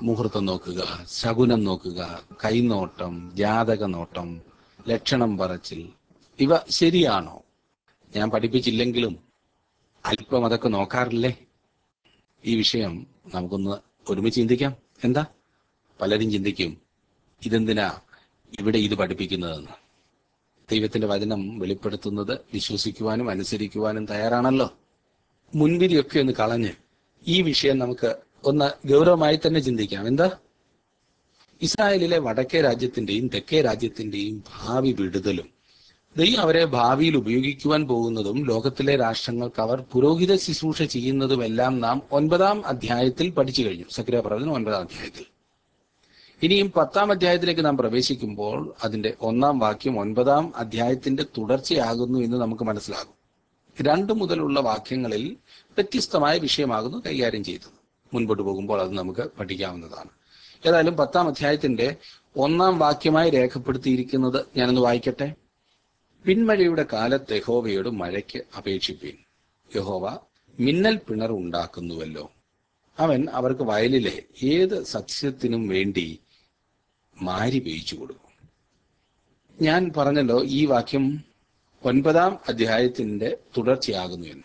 മുഹൂർത്തം നോക്കുക ശകുനം നോക്കുക കൈനോട്ടം ജാതക നോട്ടം ലക്ഷണം പറച്ചിൽ ഇവ ശരിയാണോ ഞാൻ പഠിപ്പിച്ചില്ലെങ്കിലും അല്പം അതൊക്കെ നോക്കാറില്ലേ ഈ വിഷയം നമുക്കൊന്ന് ഒരുമിച്ച് ചിന്തിക്കാം എന്താ പലരും ചിന്തിക്കും ഇതെന്തിനാ ഇവിടെ ഇത് പഠിപ്പിക്കുന്നതെന്ന് ദൈവത്തിന്റെ വചനം വെളിപ്പെടുത്തുന്നത് വിശ്വസിക്കുവാനും അനുസരിക്കുവാനും തയ്യാറാണല്ലോ മുൻവിധിയൊക്കെ ഒന്ന് കളഞ്ഞ് ഈ വിഷയം നമുക്ക് ഒന്ന് ഗൗരവമായി തന്നെ ചിന്തിക്കാം എന്താ ഇസ്രായേലിലെ വടക്കേ രാജ്യത്തിന്റെയും തെക്കേ രാജ്യത്തിന്റെയും ഭാവി വിടുതലും ദൈവം അവരെ ഭാവിയിൽ ഉപയോഗിക്കുവാൻ പോകുന്നതും ലോകത്തിലെ രാഷ്ട്രങ്ങൾക്ക് അവർ പുരോഹിത ശുശ്രൂഷ ചെയ്യുന്നതുമെല്ലാം നാം ഒൻപതാം അധ്യായത്തിൽ പഠിച്ചു കഴിഞ്ഞു സക്രിയ പ്രവചനം ഒൻപതാം അധ്യായത്തിൽ ഇനിയും പത്താം അധ്യായത്തിലേക്ക് നാം പ്രവേശിക്കുമ്പോൾ അതിന്റെ ഒന്നാം വാക്യം ഒൻപതാം അധ്യായത്തിന്റെ തുടർച്ചയാകുന്നു എന്ന് നമുക്ക് മനസ്സിലാകും രണ്ടു മുതലുള്ള വാക്യങ്ങളിൽ വ്യത്യസ്തമായ വിഷയമാകുന്നു കൈകാര്യം ചെയ്തത് മുൻപോട്ട് പോകുമ്പോൾ അത് നമുക്ക് പഠിക്കാവുന്നതാണ് ഏതായാലും പത്താം അധ്യായത്തിന്റെ ഒന്നാം വാക്യമായി രേഖപ്പെടുത്തിയിരിക്കുന്നത് ഞാനൊന്ന് വായിക്കട്ടെ പിന്മഴയുടെ കാലത്ത് യഹോവയോട് മഴയ്ക്ക് അപേക്ഷിപ്പീൻ യഹോവ മിന്നൽ പിണർ ഉണ്ടാക്കുന്നുവല്ലോ അവൻ അവർക്ക് വയലിലെ ഏത് സസ്യത്തിനും വേണ്ടി മാരി പെയ്ച്ചു കൊടുക്കും ഞാൻ പറഞ്ഞല്ലോ ഈ വാക്യം ഒൻപതാം അധ്യായത്തിന്റെ തുടർച്ചയാകുന്നു എന്ന്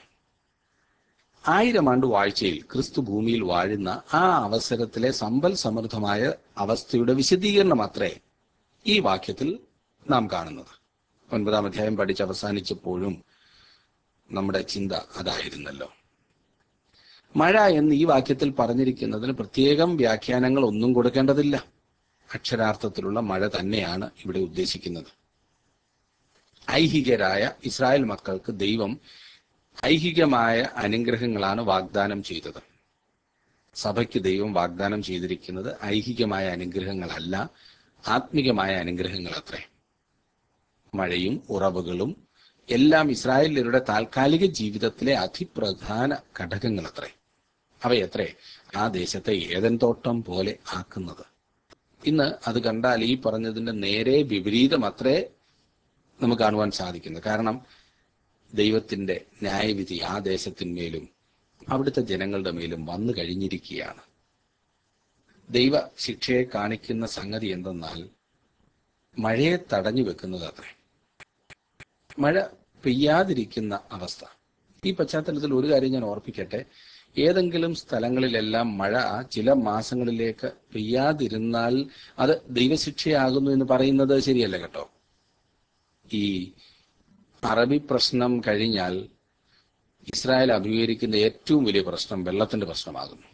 ആയിരം ആണ്ട് വാഴ്ചയിൽ ക്രിസ്തു ഭൂമിയിൽ വാഴുന്ന ആ അവസരത്തിലെ സമ്പൽ സമൃദ്ധമായ അവസ്ഥയുടെ വിശദീകരണം അത്രേ ഈ വാക്യത്തിൽ നാം കാണുന്നത് ഒൻപതാം അധ്യായം പഠിച്ച് അവസാനിച്ചപ്പോഴും നമ്മുടെ ചിന്ത അതായിരുന്നല്ലോ മഴ എന്ന് ഈ വാക്യത്തിൽ പറഞ്ഞിരിക്കുന്നതിന് പ്രത്യേകം വ്യാഖ്യാനങ്ങൾ ഒന്നും കൊടുക്കേണ്ടതില്ല അക്ഷരാർത്ഥത്തിലുള്ള മഴ തന്നെയാണ് ഇവിടെ ഉദ്ദേശിക്കുന്നത് ഐഹികരായ ഇസ്രായേൽ മക്കൾക്ക് ദൈവം ഐഹികമായ അനുഗ്രഹങ്ങളാണ് വാഗ്ദാനം ചെയ്തത് സഭയ്ക്ക് ദൈവം വാഗ്ദാനം ചെയ്തിരിക്കുന്നത് ഐഹികമായ അനുഗ്രഹങ്ങളല്ല ആത്മികമായ അനുഗ്രഹങ്ങൾ അത്രേ മഴയും ഉറവുകളും എല്ലാം ഇസ്രായേലരുടെ താൽക്കാലിക ജീവിതത്തിലെ അതിപ്രധാന ഘടകങ്ങൾ അത്രേ അവയത്രേ ആ ദേശത്തെ ഏതൻ തോട്ടം പോലെ ആക്കുന്നത് ഇന്ന് അത് കണ്ടാൽ ഈ പറഞ്ഞതിന്റെ നേരെ വിപരീതം അത്രേ നമുക്ക് കാണുവാൻ സാധിക്കുന്നത് കാരണം ദൈവത്തിന്റെ ന്യായവിധി ആ ദേശത്തിന്മേലും അവിടുത്തെ ജനങ്ങളുടെ മേലും വന്നു കഴിഞ്ഞിരിക്കുകയാണ് ദൈവ ശിക്ഷയെ കാണിക്കുന്ന സംഗതി എന്തെന്നാൽ മഴയെ തടഞ്ഞു വെക്കുന്നത് അത്രേ മഴ പെയ്യാതിരിക്കുന്ന അവസ്ഥ ഈ പശ്ചാത്തലത്തിൽ ഒരു കാര്യം ഞാൻ ഓർപ്പിക്കട്ടെ ഏതെങ്കിലും സ്ഥലങ്ങളിലെല്ലാം മഴ ചില മാസങ്ങളിലേക്ക് പെയ്യാതിരുന്നാൽ അത് ദൈവശിക്ഷയാകുന്നു എന്ന് പറയുന്നത് ശരിയല്ല കേട്ടോ ഈ അറബി പ്രശ്നം കഴിഞ്ഞാൽ ഇസ്രായേൽ അഭിമുഖീകരിക്കുന്ന ഏറ്റവും വലിയ പ്രശ്നം വെള്ളത്തിന്റെ പ്രശ്നമാകുന്നു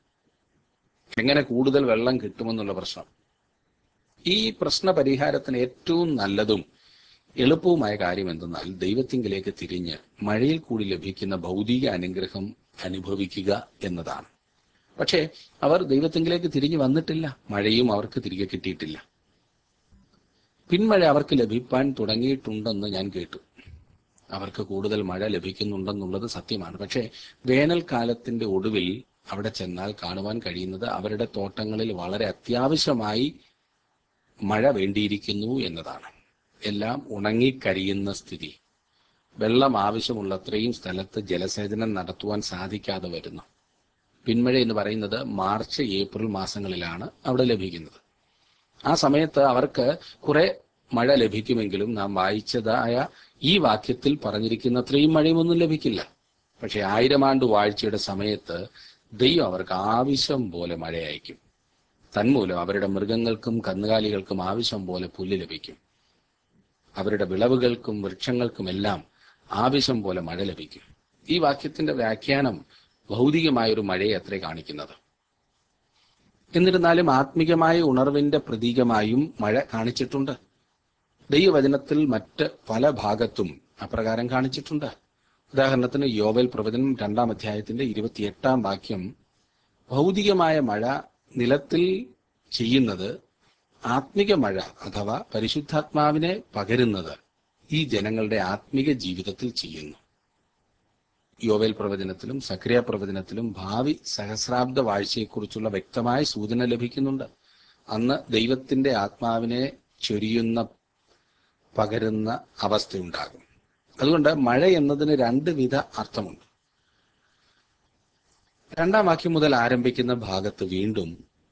എങ്ങനെ കൂടുതൽ വെള്ളം കിട്ടുമെന്നുള്ള പ്രശ്നം ഈ പ്രശ്ന പരിഹാരത്തിന് ഏറ്റവും നല്ലതും എളുപ്പവുമായ കാര്യം എന്തെന്നാൽ ദൈവത്തിങ്കിലേക്ക് തിരിഞ്ഞ് മഴയിൽ കൂടി ലഭിക്കുന്ന ഭൗതിക അനുഗ്രഹം അനുഭവിക്കുക എന്നതാണ് പക്ഷേ അവർ ദൈവത്തിങ്കിലേക്ക് തിരിഞ്ഞു വന്നിട്ടില്ല മഴയും അവർക്ക് തിരികെ കിട്ടിയിട്ടില്ല പിന്മഴ അവർക്ക് ലഭിപ്പാൻ തുടങ്ങിയിട്ടുണ്ടെന്ന് ഞാൻ കേട്ടു അവർക്ക് കൂടുതൽ മഴ ലഭിക്കുന്നുണ്ടെന്നുള്ളത് സത്യമാണ് പക്ഷേ വേനൽക്കാലത്തിന്റെ ഒടുവിൽ അവിടെ ചെന്നാൽ കാണുവാൻ കഴിയുന്നത് അവരുടെ തോട്ടങ്ങളിൽ വളരെ അത്യാവശ്യമായി മഴ വേണ്ടിയിരിക്കുന്നു എന്നതാണ് എല്ലാം ഉണങ്ങിക്കരിയുന്ന സ്ഥിതി വെള്ളം ആവശ്യമുള്ളത്രയും സ്ഥലത്ത് ജലസേചനം നടത്തുവാൻ സാധിക്കാതെ വരുന്നു പിന്മഴ എന്ന് പറയുന്നത് മാർച്ച് ഏപ്രിൽ മാസങ്ങളിലാണ് അവിടെ ലഭിക്കുന്നത് ആ സമയത്ത് അവർക്ക് കുറെ മഴ ലഭിക്കുമെങ്കിലും നാം വായിച്ചതായ ഈ വാക്യത്തിൽ പറഞ്ഞിരിക്കുന്ന അത്രയും മഴയുമൊന്നും ലഭിക്കില്ല പക്ഷെ ആയിരം ആണ്ട് വാഴ്ചയുടെ സമയത്ത് ദൈവം അവർക്ക് ആവശ്യം പോലെ മഴ അയക്കും തന്മൂലം അവരുടെ മൃഗങ്ങൾക്കും കന്നുകാലികൾക്കും ആവശ്യം പോലെ പുല്ല് ലഭിക്കും അവരുടെ വിളവുകൾക്കും വൃക്ഷങ്ങൾക്കുമെല്ലാം ആവശ്യം പോലെ മഴ ലഭിക്കും ഈ വാക്യത്തിന്റെ വ്യാഖ്യാനം ഭൗതികമായൊരു മഴയെ അത്രേ കാണിക്കുന്നത് എന്നിരുന്നാലും ആത്മികമായ ഉണർവിന്റെ പ്രതീകമായും മഴ കാണിച്ചിട്ടുണ്ട് ദൈവവചനത്തിൽ മറ്റ് പല ഭാഗത്തും അപ്രകാരം കാണിച്ചിട്ടുണ്ട് ഉദാഹരണത്തിന് യോവൽ പ്രവചനം രണ്ടാം അധ്യായത്തിന്റെ ഇരുപത്തിയെട്ടാം വാക്യം ഭൗതികമായ മഴ നിലത്തിൽ ചെയ്യുന്നത് ആത്മിക മഴ അഥവാ പരിശുദ്ധാത്മാവിനെ പകരുന്നത് ഈ ജനങ്ങളുടെ ആത്മിക ജീവിതത്തിൽ ചെയ്യുന്നു യോവേൽ പ്രവചനത്തിലും സക്രിയ പ്രവചനത്തിലും ഭാവി സഹസ്രാബ്ദ വാഴ്ചയെക്കുറിച്ചുള്ള വ്യക്തമായ സൂചന ലഭിക്കുന്നുണ്ട് അന്ന് ദൈവത്തിന്റെ ആത്മാവിനെ ചൊരിയുന്ന പകരുന്ന അവസ്ഥയുണ്ടാകും അതുകൊണ്ട് മഴ എന്നതിന് രണ്ട് വിധ അർത്ഥമുണ്ട് രണ്ടാം വാക്യം മുതൽ ആരംഭിക്കുന്ന ഭാഗത്ത് വീണ്ടും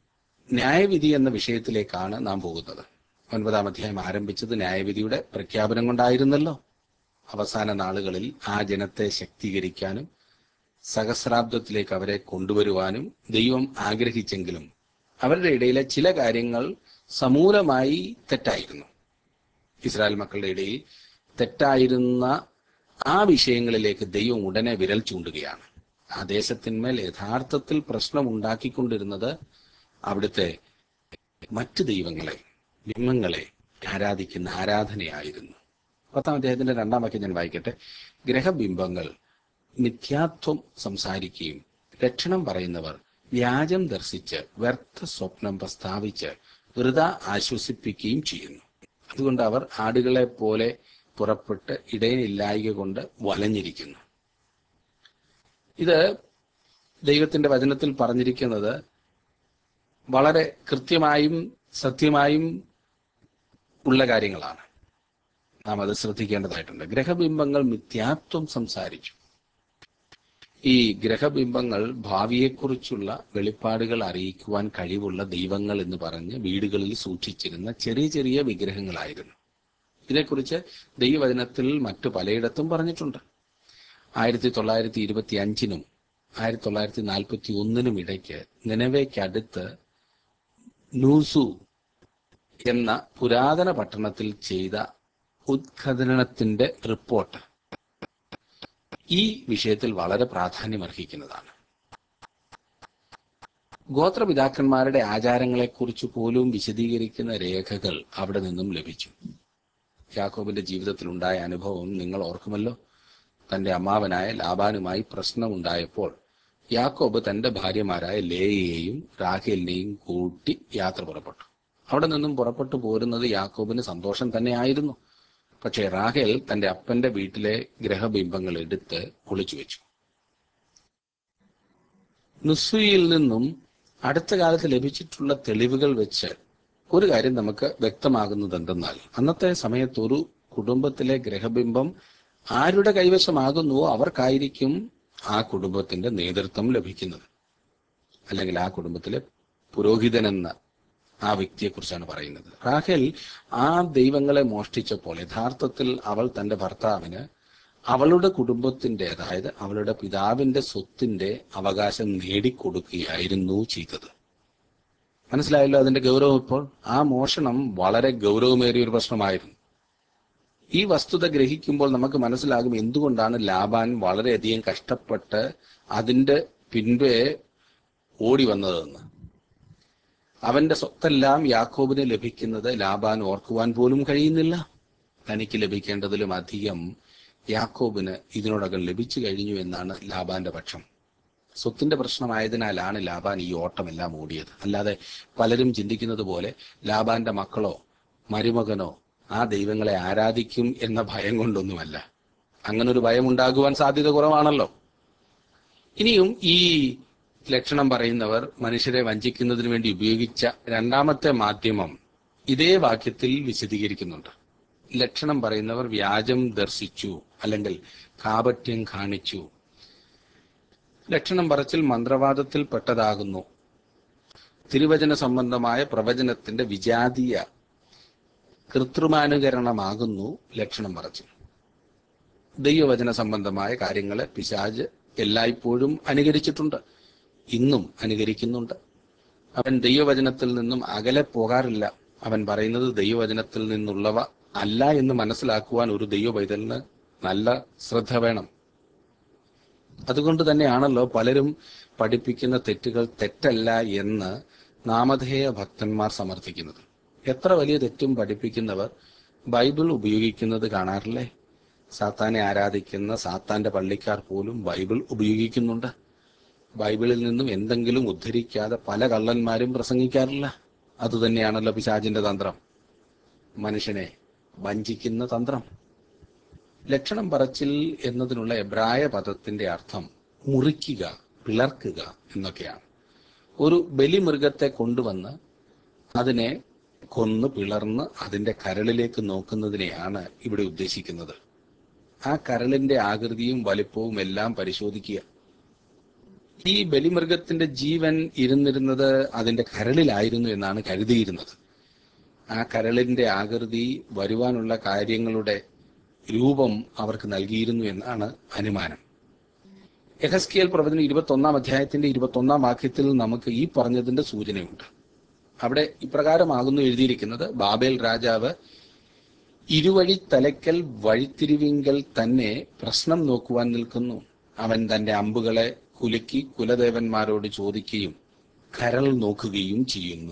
ന്യായവിധി എന്ന വിഷയത്തിലേക്കാണ് നാം പോകുന്നത് ഒൻപതാം അധ്യായം ആരംഭിച്ചത് ന്യായവിധിയുടെ പ്രഖ്യാപനം കൊണ്ടായിരുന്നല്ലോ അവസാന നാളുകളിൽ ആ ജനത്തെ ശക്തീകരിക്കാനും സഹസ്രാബ്ദത്തിലേക്ക് അവരെ കൊണ്ടുവരുവാനും ദൈവം ആഗ്രഹിച്ചെങ്കിലും അവരുടെ ഇടയിലെ ചില കാര്യങ്ങൾ സമൂലമായി തെറ്റായിരുന്നു ഇസ്രായേൽ മക്കളുടെ ഇടയിൽ തെറ്റായിരുന്ന ആ വിഷയങ്ങളിലേക്ക് ദൈവം ഉടനെ വിരൽ ചൂണ്ടുകയാണ് ആ ദേശത്തിന്മേൽ യഥാർത്ഥത്തിൽ പ്രശ്നം ഉണ്ടാക്കിക്കൊണ്ടിരുന്നത് അവിടുത്തെ മറ്റ് ദൈവങ്ങളെ ബിംബങ്ങളെ ആരാധിക്കുന്ന ആരാധനയായിരുന്നു പത്താം അധ്യായത്തിന്റെ രണ്ടാം വാക്യം ഞാൻ വായിക്കട്ടെ ഗ്രഹബിംബങ്ങൾ മിഥ്യാത്വം സംസാരിക്കുകയും രക്ഷണം പറയുന്നവർ വ്യാജം ദർശിച്ച് വ്യർത്ഥ സ്വപ്നം പ്രസ്താവിച്ച് വൃത ആശ്വസിപ്പിക്കുകയും ചെയ്യുന്നു അതുകൊണ്ട് അവർ ആടുകളെ പോലെ പുറപ്പെട്ട് ഇടയനില്ലായിക കൊണ്ട് വലഞ്ഞിരിക്കുന്നു ഇത് ദൈവത്തിന്റെ വചനത്തിൽ പറഞ്ഞിരിക്കുന്നത് വളരെ കൃത്യമായും സത്യമായും ഉള്ള കാര്യങ്ങളാണ് നാം അത് ശ്രദ്ധിക്കേണ്ടതായിട്ടുണ്ട് ഗ്രഹബിംബങ്ങൾ മിഥ്യാത്വം സംസാരിച്ചു ഈ ഗ്രഹബിംബങ്ങൾ ഭാവിയെക്കുറിച്ചുള്ള വെളിപ്പാടുകൾ അറിയിക്കുവാൻ കഴിവുള്ള ദൈവങ്ങൾ എന്ന് പറഞ്ഞ് വീടുകളിൽ സൂക്ഷിച്ചിരുന്ന ചെറിയ ചെറിയ വിഗ്രഹങ്ങളായിരുന്നു ഇതേക്കുറിച്ച് ദൈവവചനത്തിൽ മറ്റു പലയിടത്തും പറഞ്ഞിട്ടുണ്ട് ആയിരത്തി തൊള്ളായിരത്തി ഇരുപത്തി അഞ്ചിനും ആയിരത്തി തൊള്ളായിരത്തി നാൽപ്പത്തി ഒന്നിനും ഇടയ്ക്ക് നിലവേക്കടുത്ത് നൂസു എന്ന പുരാതന പട്ടണത്തിൽ ചെയ്ത ഉദ്ഘാടനത്തിന്റെ റിപ്പോർട്ട് ഈ വിഷയത്തിൽ വളരെ പ്രാധാന്യമർഹിക്കുന്നതാണ് ഗോത്രപിതാക്കന്മാരുടെ ആചാരങ്ങളെക്കുറിച്ച് പോലും വിശദീകരിക്കുന്ന രേഖകൾ അവിടെ നിന്നും ലഭിച്ചു യാക്കോബിന്റെ ജീവിതത്തിൽ ഉണ്ടായ അനുഭവം നിങ്ങൾ ഓർക്കുമല്ലോ തന്റെ അമ്മാവനായ ലാബാനുമായി പ്രശ്നമുണ്ടായപ്പോൾ യാക്കോബ് തന്റെ ഭാര്യമാരായ ലേയെയും റാഹേലിനെയും കൂട്ടി യാത്ര പുറപ്പെട്ടു അവിടെ നിന്നും പുറപ്പെട്ടു പോരുന്നത് യാക്കോബിന് സന്തോഷം തന്നെയായിരുന്നു പക്ഷേ റാഹേൽ തന്റെ അപ്പന്റെ വീട്ടിലെ ഗ്രഹബിംബങ്ങൾ എടുത്ത് ഒളിച്ചു വെച്ചു നുസുയിൽ നിന്നും അടുത്ത കാലത്ത് ലഭിച്ചിട്ടുള്ള തെളിവുകൾ വെച്ച് ഒരു കാര്യം നമുക്ക് വ്യക്തമാകുന്നത് എന്തെന്നാൽ അന്നത്തെ സമയത്ത് ഒരു കുടുംബത്തിലെ ഗ്രഹബിംബം ആരുടെ കൈവശമാകുന്നുവോ അവർക്കായിരിക്കും ആ കുടുംബത്തിന്റെ നേതൃത്വം ലഭിക്കുന്നത് അല്ലെങ്കിൽ ആ കുടുംബത്തിലെ പുരോഹിതൻ എന്ന ആ വ്യക്തിയെക്കുറിച്ചാണ് പറയുന്നത് റാഹേൽ ആ ദൈവങ്ങളെ മോഷ്ടിച്ചപ്പോൾ യഥാർത്ഥത്തിൽ അവൾ തന്റെ ഭർത്താവിന് അവളുടെ കുടുംബത്തിന്റെ അതായത് അവളുടെ പിതാവിന്റെ സ്വത്തിന്റെ അവകാശം നേടിക്കൊടുക്കുകയായിരുന്നു ചെയ്തത് മനസ്സിലായല്ലോ അതിന്റെ ഗൗരവം ഇപ്പോൾ ആ മോഷണം വളരെ ഗൗരവമേറിയ ഒരു പ്രശ്നമായിരുന്നു ഈ വസ്തുത ഗ്രഹിക്കുമ്പോൾ നമുക്ക് മനസ്സിലാകും എന്തുകൊണ്ടാണ് ലാബാൻ വളരെയധികം കഷ്ടപ്പെട്ട് അതിന്റെ പിൻപേ ഓടി വന്നതെന്ന് അവന്റെ സ്വത്തെല്ലാം യാക്കോബിന് ലഭിക്കുന്നത് ലാബാൻ ഓർക്കുവാൻ പോലും കഴിയുന്നില്ല തനിക്ക് ലഭിക്കേണ്ടതിലും അധികം യാക്കോബിന് ഇതിനോടകം ലഭിച്ചു കഴിഞ്ഞു എന്നാണ് ലാബാന്റെ പക്ഷം സ്വത്തിന്റെ പ്രശ്നമായതിനാലാണ് ലാബാൻ ഈ ഓട്ടമെല്ലാം ഓടിയത് അല്ലാതെ പലരും ചിന്തിക്കുന്നത് പോലെ ലാബാന്റെ മക്കളോ മരുമകനോ ആ ദൈവങ്ങളെ ആരാധിക്കും എന്ന ഭയം കൊണ്ടൊന്നുമല്ല അങ്ങനെ ഒരു ഭയം ഉണ്ടാകുവാൻ സാധ്യത കുറവാണല്ലോ ഇനിയും ഈ ലക്ഷണം പറയുന്നവർ മനുഷ്യരെ വഞ്ചിക്കുന്നതിന് വേണ്ടി ഉപയോഗിച്ച രണ്ടാമത്തെ മാധ്യമം ഇതേ വാക്യത്തിൽ വിശദീകരിക്കുന്നുണ്ട് ലക്ഷണം പറയുന്നവർ വ്യാജം ദർശിച്ചു അല്ലെങ്കിൽ കാപട്യം കാണിച്ചു ലക്ഷണം പറച്ചിൽ മന്ത്രവാദത്തിൽ പെട്ടതാകുന്നു തിരുവചന സംബന്ധമായ പ്രവചനത്തിന്റെ വിജാതീയ കൃത്രിമാനുകരണമാകുന്നു ലക്ഷണം പറച്ചിൽ ദൈവവചന സംബന്ധമായ കാര്യങ്ങളെ പിശാജ് എല്ലായ്പ്പോഴും അനുകരിച്ചിട്ടുണ്ട് ഇന്നും അനുകരിക്കുന്നുണ്ട് അവൻ ദൈവവചനത്തിൽ നിന്നും അകലെ പോകാറില്ല അവൻ പറയുന്നത് ദൈവവചനത്തിൽ നിന്നുള്ളവ അല്ല എന്ന് മനസ്സിലാക്കുവാൻ ഒരു ദൈവ പൈതലിന് നല്ല ശ്രദ്ധ വേണം അതുകൊണ്ട് തന്നെയാണല്ലോ പലരും പഠിപ്പിക്കുന്ന തെറ്റുകൾ തെറ്റല്ല എന്ന് നാമധേയ ഭക്തന്മാർ സമർത്ഥിക്കുന്നത് എത്ര വലിയ തെറ്റും പഠിപ്പിക്കുന്നവർ ബൈബിൾ ഉപയോഗിക്കുന്നത് കാണാറില്ലേ സാത്താനെ ആരാധിക്കുന്ന സാത്താന്റെ പള്ളിക്കാർ പോലും ബൈബിൾ ഉപയോഗിക്കുന്നുണ്ട് ബൈബിളിൽ നിന്നും എന്തെങ്കിലും ഉദ്ധരിക്കാതെ പല കള്ളന്മാരും പ്രസംഗിക്കാറില്ല അതുതന്നെയാണല്ലോ പിശാചിന്റെ തന്ത്രം മനുഷ്യനെ വഞ്ചിക്കുന്ന തന്ത്രം ലക്ഷണം പറച്ചിൽ എന്നതിനുള്ള എബ്രായ പദത്തിന്റെ അർത്ഥം മുറിക്കുക പിളർക്കുക എന്നൊക്കെയാണ് ഒരു ബലിമൃഗത്തെ കൊണ്ടുവന്ന് അതിനെ കൊന്ന് പിളർന്ന് അതിന്റെ കരളിലേക്ക് നോക്കുന്നതിനെയാണ് ഇവിടെ ഉദ്ദേശിക്കുന്നത് ആ കരളിന്റെ ആകൃതിയും വലിപ്പവും എല്ലാം പരിശോധിക്കുക ഈ ബലിമൃഗത്തിന്റെ ജീവൻ ഇരുന്നിരുന്നത് അതിന്റെ കരളിലായിരുന്നു എന്നാണ് കരുതിയിരുന്നത് ആ കരളിന്റെ ആകൃതി വരുവാനുള്ള കാര്യങ്ങളുടെ രൂപം അവർക്ക് നൽകിയിരുന്നു എന്നാണ് അനുമാനം എഹസ്കിയൽ പ്രവചനം ഇരുപത്തി ഒന്നാം അധ്യായത്തിന്റെ ഇരുപത്തി ഒന്നാം വാക്യത്തിൽ നമുക്ക് ഈ പറഞ്ഞതിന്റെ സൂചനയുണ്ട് അവിടെ ഇപ്രകാരമാകുന്നു എഴുതിയിരിക്കുന്നത് ബാബേൽ രാജാവ് ഇരുവഴി തലയ്ക്കൽ വഴിത്തിരിവിങ്കൽ തന്നെ പ്രശ്നം നോക്കുവാൻ നിൽക്കുന്നു അവൻ തന്റെ അമ്പുകളെ കുലുക്കി കുലദേവന്മാരോട് ചോദിക്കുകയും കരൾ നോക്കുകയും ചെയ്യുന്നു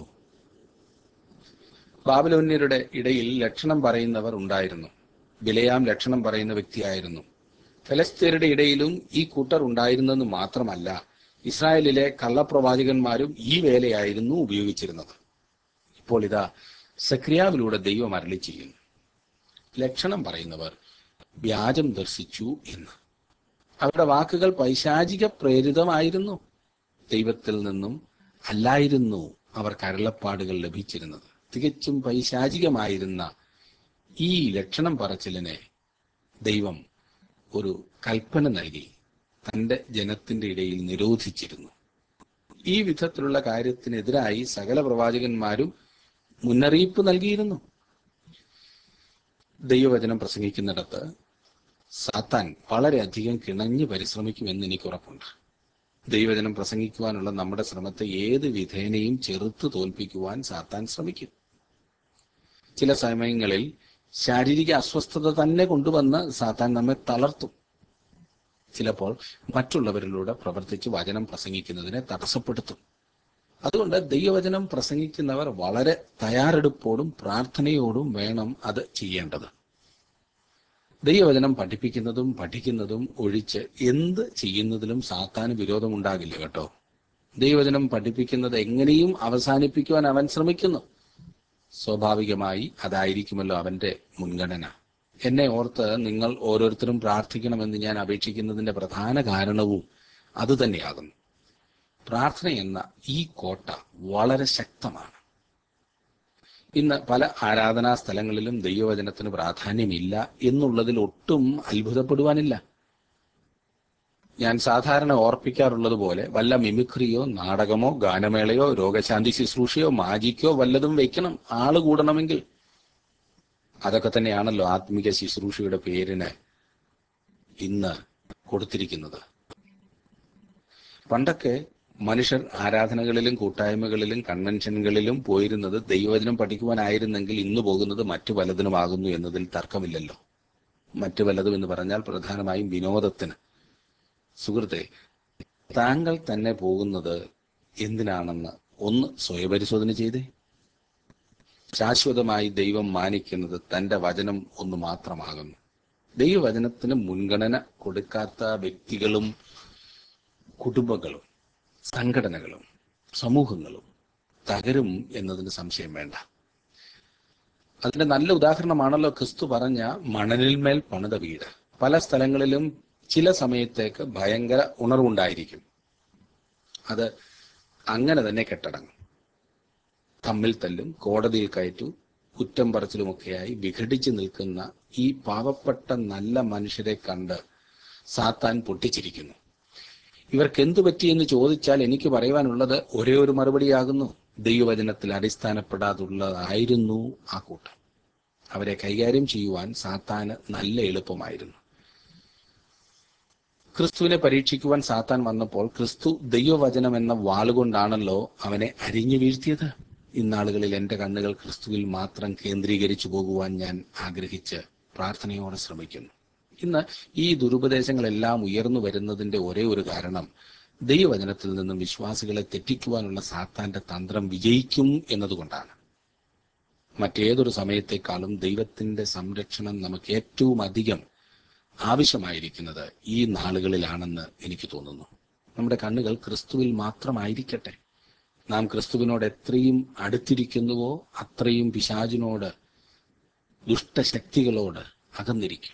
ബാബലോന്യരുടെ ഇടയിൽ ലക്ഷണം പറയുന്നവർ ഉണ്ടായിരുന്നു ബിലയാം ലക്ഷണം പറയുന്ന വ്യക്തിയായിരുന്നു ഫലസ്തീനരുടെ ഇടയിലും ഈ കൂട്ടർ ഉണ്ടായിരുന്നെന്ന് മാത്രമല്ല ഇസ്രായേലിലെ കള്ളപ്രവാചകന്മാരും ഈ വേലയായിരുന്നു ഉപയോഗിച്ചിരുന്നത് ഇപ്പോൾ ഇതാ സക്രിയാവിലൂടെ ദൈവം അരളി ചെയ്യുന്നു ലക്ഷണം പറയുന്നവർ വ്യാജം ദർശിച്ചു എന്ന് അവരുടെ വാക്കുകൾ പൈശാചിക പ്രേരിതമായിരുന്നു ദൈവത്തിൽ നിന്നും അല്ലായിരുന്നു അവർ കരളപ്പാടുകൾ ലഭിച്ചിരുന്നത് തികച്ചും പൈശാചികമായിരുന്ന ഈ ലക്ഷണം പറച്ചിലിനെ ദൈവം ഒരു കൽപ്പന നൽകി തന്റെ ജനത്തിന്റെ ഇടയിൽ നിരോധിച്ചിരുന്നു ഈ വിധത്തിലുള്ള കാര്യത്തിനെതിരായി സകല പ്രവാചകന്മാരും മുന്നറിയിപ്പ് നൽകിയിരുന്നു ദൈവവചനം പ്രസംഗിക്കുന്നിടത്ത് സാത്താൻ വളരെയധികം കിണഞ്ഞു പരിശ്രമിക്കുമെന്ന് എനിക്ക് ഉറപ്പുണ്ട് ദൈവവചനം പ്രസംഗിക്കുവാനുള്ള നമ്മുടെ ശ്രമത്തെ ഏത് വിധേനയും ചെറുത്ത് തോൽപ്പിക്കുവാൻ സാത്താൻ ശ്രമിക്കും ചില സമയങ്ങളിൽ ശാരീരിക അസ്വസ്ഥത തന്നെ കൊണ്ടുവന്ന് സാത്താൻ നമ്മെ തളർത്തും ചിലപ്പോൾ മറ്റുള്ളവരിലൂടെ പ്രവർത്തിച്ച് വചനം പ്രസംഗിക്കുന്നതിനെ തടസ്സപ്പെടുത്തും അതുകൊണ്ട് ദൈവവചനം പ്രസംഗിക്കുന്നവർ വളരെ തയ്യാറെടുപ്പോടും പ്രാർത്ഥനയോടും വേണം അത് ചെയ്യേണ്ടത് ദൈവവചനം പഠിപ്പിക്കുന്നതും പഠിക്കുന്നതും ഒഴിച്ച് എന്ത് ചെയ്യുന്നതിലും സാത്താന് വിരോധമുണ്ടാകില്ല കേട്ടോ ദൈവവചനം പഠിപ്പിക്കുന്നത് എങ്ങനെയും അവസാനിപ്പിക്കുവാൻ അവൻ ശ്രമിക്കുന്നു സ്വാഭാവികമായി അതായിരിക്കുമല്ലോ അവന്റെ മുൻഗണന എന്നെ ഓർത്ത് നിങ്ങൾ ഓരോരുത്തരും പ്രാർത്ഥിക്കണമെന്ന് ഞാൻ അപേക്ഷിക്കുന്നതിന്റെ പ്രധാന കാരണവും അതുതന്നെയാകുന്നു പ്രാർത്ഥന എന്ന ഈ കോട്ട വളരെ ശക്തമാണ് ഇന്ന് പല ആരാധനാ സ്ഥലങ്ങളിലും ദൈവവചനത്തിന് പ്രാധാന്യമില്ല എന്നുള്ളതിൽ ഒട്ടും അത്ഭുതപ്പെടുവാനില്ല ഞാൻ സാധാരണ ഓർപ്പിക്കാറുള്ളത് പോലെ വല്ല മിമിക്രിയോ നാടകമോ ഗാനമേളയോ രോഗശാന്തി ശുശ്രൂഷയോ മാജിക്കോ വല്ലതും വെക്കണം ആള് കൂടണമെങ്കിൽ അതൊക്കെ തന്നെയാണല്ലോ ആത്മിക ശുശ്രൂഷയുടെ പേരിന് ഇന്ന് കൊടുത്തിരിക്കുന്നത് പണ്ടൊക്കെ മനുഷ്യർ ആരാധനകളിലും കൂട്ടായ്മകളിലും കൺവെൻഷനുകളിലും പോയിരുന്നത് ദൈവവചനം പഠിക്കുവാനായിരുന്നെങ്കിൽ ഇന്ന് പോകുന്നത് മറ്റു പലതിനുമാകുന്നു എന്നതിൽ തർക്കമില്ലല്ലോ മറ്റു പലതും എന്ന് പറഞ്ഞാൽ പ്രധാനമായും വിനോദത്തിന് സുഹൃത്തെ താങ്കൾ തന്നെ പോകുന്നത് എന്തിനാണെന്ന് ഒന്ന് സ്വയപരിശോധന ചെയ്തേ ശാശ്വതമായി ദൈവം മാനിക്കുന്നത് തന്റെ വചനം ഒന്ന് മാത്രമാകുന്നു ദൈവവചനത്തിന് മുൻഗണന കൊടുക്കാത്ത വ്യക്തികളും കുടുംബങ്ങളും സംഘടനകളും സമൂഹങ്ങളും തകരും എന്നതിന് സംശയം വേണ്ട അതിന്റെ നല്ല ഉദാഹരണമാണല്ലോ ക്രിസ്തു പറഞ്ഞ മണലിന്മേൽ പണിത വീട് പല സ്ഥലങ്ങളിലും ചില സമയത്തേക്ക് ഭയങ്കര ഉണർവുണ്ടായിരിക്കും അത് അങ്ങനെ തന്നെ കെട്ടടങ്ങും തമ്മിൽ തല്ലും കോടതിയിൽ കയറ്റും കുറ്റം പറച്ചിലുമൊക്കെയായി വിഘടിച്ചു നിൽക്കുന്ന ഈ പാവപ്പെട്ട നല്ല മനുഷ്യരെ കണ്ട് സാത്താൻ പൊട്ടിച്ചിരിക്കുന്നു ഇവർക്ക് എന്തു പറ്റിയെന്ന് ചോദിച്ചാൽ എനിക്ക് പറയുവാനുള്ളത് ഒരേ ഒരു മറുപടിയാകുന്നു ദൈവവചനത്തിൽ അടിസ്ഥാനപ്പെടാതുള്ളതായിരുന്നു ആ കൂട്ടം അവരെ കൈകാര്യം ചെയ്യുവാൻ സാത്താന് നല്ല എളുപ്പമായിരുന്നു ക്രിസ്തുവിനെ പരീക്ഷിക്കുവാൻ സാത്താൻ വന്നപ്പോൾ ക്രിസ്തു ദൈവവചനം എന്ന വാളുകൊണ്ടാണല്ലോ അവനെ അരിഞ്ഞു വീഴ്ത്തിയത് ഇന്നാളുകളിൽ എന്റെ കണ്ണുകൾ ക്രിസ്തുവിൽ മാത്രം കേന്ദ്രീകരിച്ചു പോകുവാൻ ഞാൻ ആഗ്രഹിച്ച് പ്രാർത്ഥനയോടെ ശ്രമിക്കുന്നു ഇന്ന് ഈ ദുരുപദേശങ്ങളെല്ലാം ഉയർന്നു വരുന്നതിന്റെ ഒരേ ഒരു കാരണം ദൈവവചനത്തിൽ നിന്നും വിശ്വാസികളെ തെറ്റിക്കുവാനുള്ള സാത്താന്റെ തന്ത്രം വിജയിക്കും എന്നതുകൊണ്ടാണ് മറ്റേതൊരു സമയത്തെക്കാളും ദൈവത്തിന്റെ സംരക്ഷണം നമുക്ക് ഏറ്റവും അധികം ആവശ്യമായിരിക്കുന്നത് ഈ നാളുകളിലാണെന്ന് എനിക്ക് തോന്നുന്നു നമ്മുടെ കണ്ണുകൾ ക്രിസ്തുവിൽ മാത്രമായിരിക്കട്ടെ നാം ക്രിസ്തുവിനോട് എത്രയും അടുത്തിരിക്കുന്നുവോ അത്രയും പിശാചിനോട് ദുഷ്ടശക്തികളോട് അകന്നിരിക്കും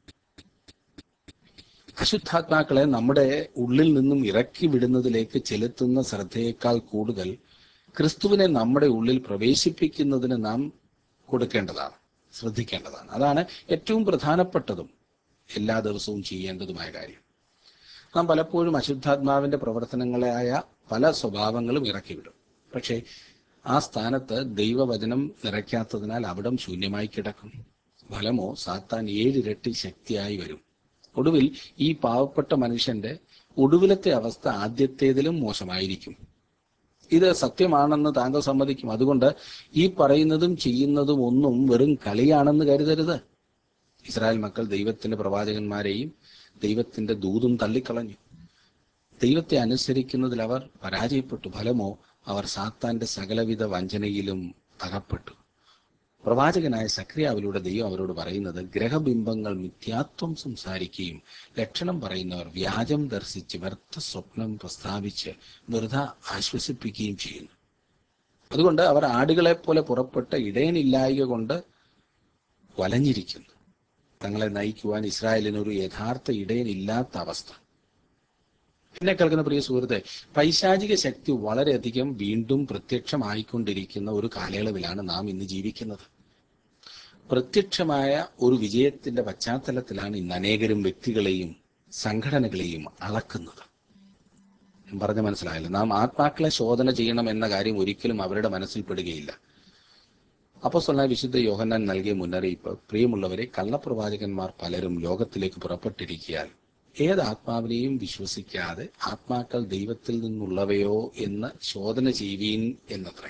അശുദ്ധാത്മാക്കളെ നമ്മുടെ ഉള്ളിൽ നിന്നും ഇറക്കി വിടുന്നതിലേക്ക് ചെലുത്തുന്ന ശ്രദ്ധയേക്കാൾ കൂടുതൽ ക്രിസ്തുവിനെ നമ്മുടെ ഉള്ളിൽ പ്രവേശിപ്പിക്കുന്നതിന് നാം കൊടുക്കേണ്ടതാണ് ശ്രദ്ധിക്കേണ്ടതാണ് അതാണ് ഏറ്റവും പ്രധാനപ്പെട്ടതും എല്ലാ ദിവസവും ചെയ്യേണ്ടതുമായ കാര്യം നാം പലപ്പോഴും അശുദ്ധാത്മാവിന്റെ പ്രവർത്തനങ്ങളായ പല സ്വഭാവങ്ങളും ഇറക്കിവിടും പക്ഷേ ആ സ്ഥാനത്ത് ദൈവവചനം നിറയ്ക്കാത്തതിനാൽ അവിടം ശൂന്യമായി കിടക്കും ഫലമോ സാത്താൻ ഏഴിരട്ടി ശക്തിയായി വരും ഒടുവിൽ ഈ പാവപ്പെട്ട മനുഷ്യന്റെ ഒടുവിലത്തെ അവസ്ഥ ആദ്യത്തേതിലും മോശമായിരിക്കും ഇത് സത്യമാണെന്ന് താങ്കൾ സമ്മതിക്കും അതുകൊണ്ട് ഈ പറയുന്നതും ചെയ്യുന്നതും ഒന്നും വെറും കളിയാണെന്ന് കരുതരുത് ഇസ്രായേൽ മക്കൾ ദൈവത്തിന്റെ പ്രവാചകന്മാരെയും ദൈവത്തിന്റെ ദൂതും തള്ളിക്കളഞ്ഞു ദൈവത്തെ അനുസരിക്കുന്നതിൽ അവർ പരാജയപ്പെട്ടു ഫലമോ അവർ സാത്താന്റെ സകലവിധ വഞ്ചനയിലും അകപ്പെട്ടു പ്രവാചകനായ സക്രിയാവിലൂടെ ദൈവം അവരോട് പറയുന്നത് ഗ്രഹബിംബങ്ങൾ മിഥ്യാത്വം സംസാരിക്കുകയും ലക്ഷണം പറയുന്നവർ വ്യാജം ദർശിച്ച് വ്യർത്ഥ സ്വപ്നം പ്രസ്താവിച്ച് വെറുതെ ആശ്വസിപ്പിക്കുകയും ചെയ്യുന്നു അതുകൊണ്ട് അവർ ആടുകളെ പോലെ പുറപ്പെട്ട ഇടയനില്ലായ്ക കൊണ്ട് വലഞ്ഞിരിക്കുന്നു തങ്ങളെ നയിക്കുവാൻ ഇസ്രായേലിന് ഒരു യഥാർത്ഥ ഇടയനില്ലാത്ത അവസ്ഥ എന്നെ കേൾക്കുന്ന പ്രിയ സുഹൃത്തെ പൈശാചിക ശക്തി വളരെയധികം വീണ്ടും പ്രത്യക്ഷമായിക്കൊണ്ടിരിക്കുന്ന ഒരു കാലയളവിലാണ് നാം ഇന്ന് ജീവിക്കുന്നത് പ്രത്യക്ഷമായ ഒരു വിജയത്തിന്റെ പശ്ചാത്തലത്തിലാണ് ഇന്ന് അനേകരും വ്യക്തികളെയും സംഘടനകളെയും അളക്കുന്നത് ഞാൻ പറഞ്ഞ മനസ്സിലായല്ലോ നാം ആത്മാക്കളെ ശോധന ചെയ്യണം എന്ന കാര്യം ഒരിക്കലും അവരുടെ മനസ്സിൽ പെടുകയില്ല അപ്പോസ്തലനായ വിശുദ്ധ യോഹന്നാൻ നൽകിയ മുന്നറിയിപ്പ് പ്രിയമുള്ളവരെ കള്ളപ്രവാചകന്മാർ പലരും ലോകത്തിലേക്ക് പുറപ്പെട്ടിരിക്കാൻ ഏത് ആത്മാവിനെയും വിശ്വസിക്കാതെ ആത്മാക്കൾ ദൈവത്തിൽ നിന്നുള്ളവയോ എന്ന് ശോധന ചെയ്യുവീൻ എന്നത്രേ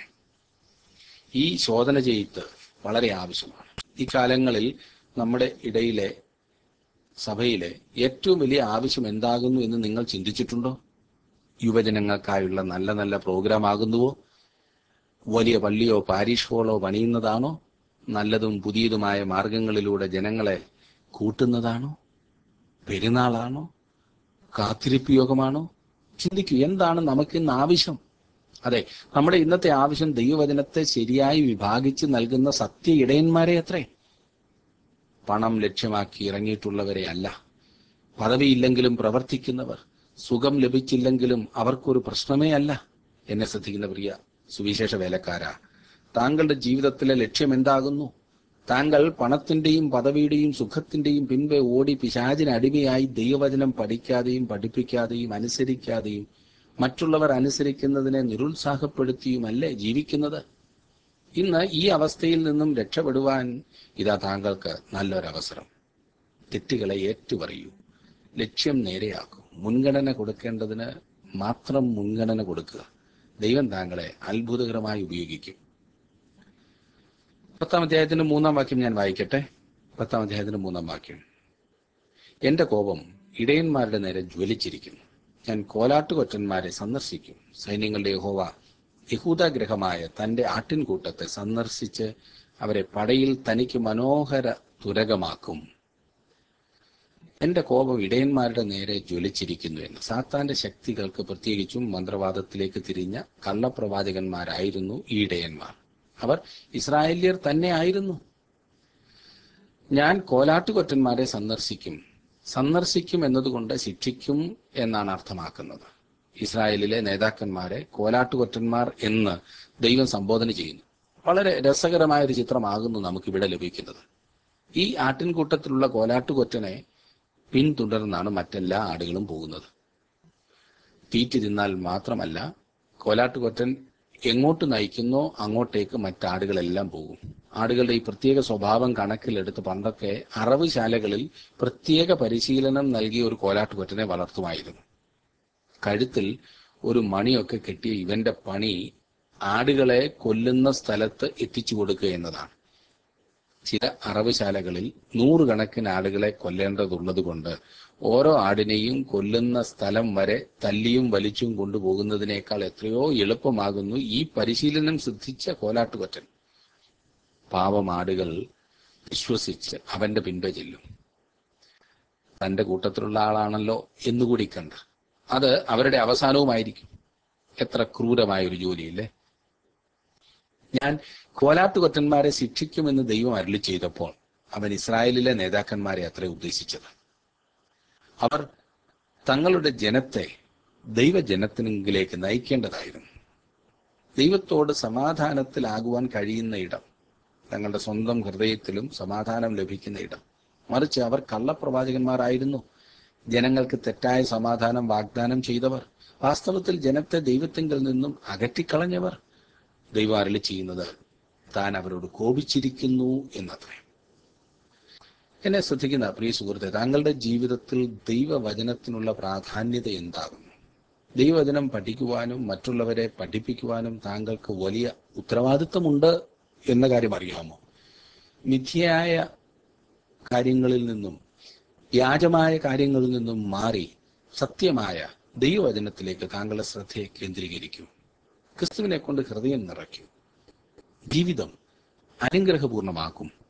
ഈ ശോധന ചെയ്ത് വളരെ ആവശ്യമാണ് ഈ കാലങ്ങളിൽ നമ്മുടെ ഇടയിലെ സഭയിലെ ഏറ്റവും വലിയ ആവശ്യം എന്താകുന്നു എന്ന് നിങ്ങൾ ചിന്തിച്ചിട്ടുണ്ടോ യുവജനങ്ങൾക്കായുള്ള നല്ല നല്ല പ്രോഗ്രാം ആകുന്നുവോ വലിയ പള്ളിയോ പാരീഷ് ഹോളോ പണിയുന്നതാണോ നല്ലതും പുതിയതുമായ മാർഗങ്ങളിലൂടെ ജനങ്ങളെ കൂട്ടുന്നതാണോ പെരുന്നാളാണോ കാത്തിരിപ്പ് യോഗമാണോ ചിന്തിക്കൂ എന്താണ് നമുക്ക് ഇന്ന് ആവശ്യം അതെ നമ്മുടെ ഇന്നത്തെ ആവശ്യം ദൈവവചനത്തെ ശരിയായി വിഭാഗിച്ച് നൽകുന്ന സത്യ ഇടയന്മാരെ അത്രേ പണം ലക്ഷ്യമാക്കി ഇറങ്ങിയിട്ടുള്ളവരെ അല്ല പദവിയില്ലെങ്കിലും പ്രവർത്തിക്കുന്നവർ സുഖം ലഭിച്ചില്ലെങ്കിലും അവർക്കൊരു പ്രശ്നമേ അല്ല എന്നെ ശ്രദ്ധിക്കുന്ന പ്രിയ സുവിശേഷ വേലക്കാരാ താങ്കളുടെ ജീവിതത്തിലെ ലക്ഷ്യം എന്താകുന്നു താങ്കൾ പണത്തിന്റെയും പദവിയുടെയും സുഖത്തിന്റെയും പിൻപെ ഓടി പിശാചിന് അടിമയായി ദൈവവചനം പഠിക്കാതെയും പഠിപ്പിക്കാതെയും അനുസരിക്കാതെയും മറ്റുള്ളവർ അനുസരിക്കുന്നതിനെ നിരുത്സാഹപ്പെടുത്തിയുമല്ലേ ജീവിക്കുന്നത് ഇന്ന് ഈ അവസ്ഥയിൽ നിന്നും രക്ഷപ്പെടുവാൻ ഇതാ താങ്കൾക്ക് നല്ലൊരവസരം തെറ്റുകളെ ഏറ്റുപറയൂ ലക്ഷ്യം നേരെയാക്കൂ മുൻഗണന കൊടുക്കേണ്ടതിന് മാത്രം മുൻഗണന കൊടുക്കുക ദൈവം താങ്കളെ അത്ഭുതകരമായി ഉപയോഗിക്കും പത്താം അധ്യായത്തിന്റെ മൂന്നാം വാക്യം ഞാൻ വായിക്കട്ടെ പത്താം അധ്യായത്തിന്റെ മൂന്നാം വാക്യം എന്റെ കോപം ഇടയന്മാരുടെ നേരെ ജ്വലിച്ചിരിക്കുന്നു ഞാൻ കോലാട്ടുകൊറ്റന്മാരെ സന്ദർശിക്കും സൈന്യങ്ങളുടെ യഹോവ യഹൂദഗ്രഹമായ തന്റെ ആട്ടിൻകൂട്ടത്തെ സന്ദർശിച്ച് അവരെ പടയിൽ തനിക്ക് മനോഹര തുരകമാക്കും എന്റെ കോപം ഇടയന്മാരുടെ നേരെ ജ്വലിച്ചിരിക്കുന്നു എന്ന് സാത്താന്റെ ശക്തികൾക്ക് പ്രത്യേകിച്ചും മന്ത്രവാദത്തിലേക്ക് തിരിഞ്ഞ കള്ളപ്രവാചകന്മാരായിരുന്നു ഈ ഇടയന്മാർ അവർ ഇസ്രായേല്യർ തന്നെ ആയിരുന്നു ഞാൻ കോലാട്ടുകൊറ്റന്മാരെ സന്ദർശിക്കും സന്ദർശിക്കും എന്നതുകൊണ്ട് ശിക്ഷിക്കും എന്നാണ് അർത്ഥമാക്കുന്നത് ഇസ്രായേലിലെ നേതാക്കന്മാരെ കോലാട്ടുകൊറ്റന്മാർ എന്ന് ദൈവം സംബോധന ചെയ്യുന്നു വളരെ രസകരമായ ഒരു ചിത്രമാകുന്നു നമുക്കിവിടെ ലഭിക്കുന്നത് ഈ ആട്ടിൻകൂട്ടത്തിലുള്ള കോലാട്ടുകൊറ്റനെ പിന്തുടർന്നാണ് മറ്റെല്ലാ ആടുകളും പോകുന്നത് തീറ്റി തിന്നാൽ മാത്രമല്ല കോലാട്ടുകൊറ്റൻ എങ്ങോട്ട് നയിക്കുന്നോ അങ്ങോട്ടേക്ക് മറ്റാടുകളെല്ലാം പോകും ആടുകളുടെ ഈ പ്രത്യേക സ്വഭാവം കണക്കിലെടുത്ത് പണ്ടൊക്കെ അറവുശാലകളിൽ പ്രത്യേക പരിശീലനം നൽകിയ ഒരു കോലാട്ടുകൊറ്റനെ വളർത്തുമായിരുന്നു കഴുത്തിൽ ഒരു മണിയൊക്കെ കെട്ടിയ ഇവന്റെ പണി ആടുകളെ കൊല്ലുന്ന സ്ഥലത്ത് എത്തിച്ചു കൊടുക്കുക എന്നതാണ് ചില അറവുശാലകളിൽ നൂറുകണക്കിന് ആടുകളെ കൊല്ലേണ്ടതുള്ളത് കൊണ്ട് ഓരോ ആടിനെയും കൊല്ലുന്ന സ്ഥലം വരെ തല്ലിയും വലിച്ചും കൊണ്ടുപോകുന്നതിനേക്കാൾ എത്രയോ എളുപ്പമാകുന്നു ഈ പരിശീലനം സിദ്ധിച്ച കോലാട്ടുകൊറ്റൻ പാവം ആടുകൾ വിശ്വസിച്ച് അവന്റെ പിൻപെ ചെല്ലും തന്റെ കൂട്ടത്തിലുള്ള ആളാണല്ലോ എന്നുകൂടി കണ്ട് അത് അവരുടെ അവസാനവുമായിരിക്കും എത്ര ക്രൂരമായ ഒരു ജോലിയില്ലേ ഞാൻ കോലാട്ടുകൊറ്റന്മാരെ ശിക്ഷിക്കുമെന്ന് ദൈവം അരുളി ചെയ്തപ്പോൾ അവൻ ഇസ്രായേലിലെ നേതാക്കന്മാരെ അത്ര ഉദ്ദേശിച്ചത് അവർ തങ്ങളുടെ ജനത്തെ ദൈവജനത്തിനെങ്കിലേക്ക് നയിക്കേണ്ടതായിരുന്നു ദൈവത്തോട് സമാധാനത്തിലാകുവാൻ കഴിയുന്ന ഇടം തങ്ങളുടെ സ്വന്തം ഹൃദയത്തിലും സമാധാനം ലഭിക്കുന്ന ഇടം മറിച്ച് അവർ കള്ളപ്രവാചകന്മാരായിരുന്നു ജനങ്ങൾക്ക് തെറ്റായ സമാധാനം വാഗ്ദാനം ചെയ്തവർ വാസ്തവത്തിൽ ജനത്തെ ദൈവത്തിങ്കിൽ നിന്നും അകറ്റിക്കളഞ്ഞവർ ദൈവം അരളി ചെയ്യുന്നത് താൻ അവരോട് കോപിച്ചിരിക്കുന്നു എന്നത്രേ എന്നെ ശ്രദ്ധിക്കുന്ന പ്രിയ സുഹൃത്തെ താങ്കളുടെ ജീവിതത്തിൽ ദൈവവചനത്തിനുള്ള പ്രാധാന്യത എന്താകുന്നു ദൈവവചനം പഠിക്കുവാനും മറ്റുള്ളവരെ പഠിപ്പിക്കുവാനും താങ്കൾക്ക് വലിയ ഉത്തരവാദിത്വമുണ്ട് എന്ന കാര്യം അറിയാമോ മിഥ്യയായ കാര്യങ്ങളിൽ നിന്നും വ്യാജമായ കാര്യങ്ങളിൽ നിന്നും മാറി സത്യമായ ദൈവവചനത്തിലേക്ക് താങ്കളുടെ ശ്രദ്ധയെ കേന്ദ്രീകരിക്കൂ ക്രിസ്തുവിനെ കൊണ്ട് ഹൃദയം നിറയ്ക്കൂ ജീവിതം അനുഗ്രഹപൂർണമാക്കും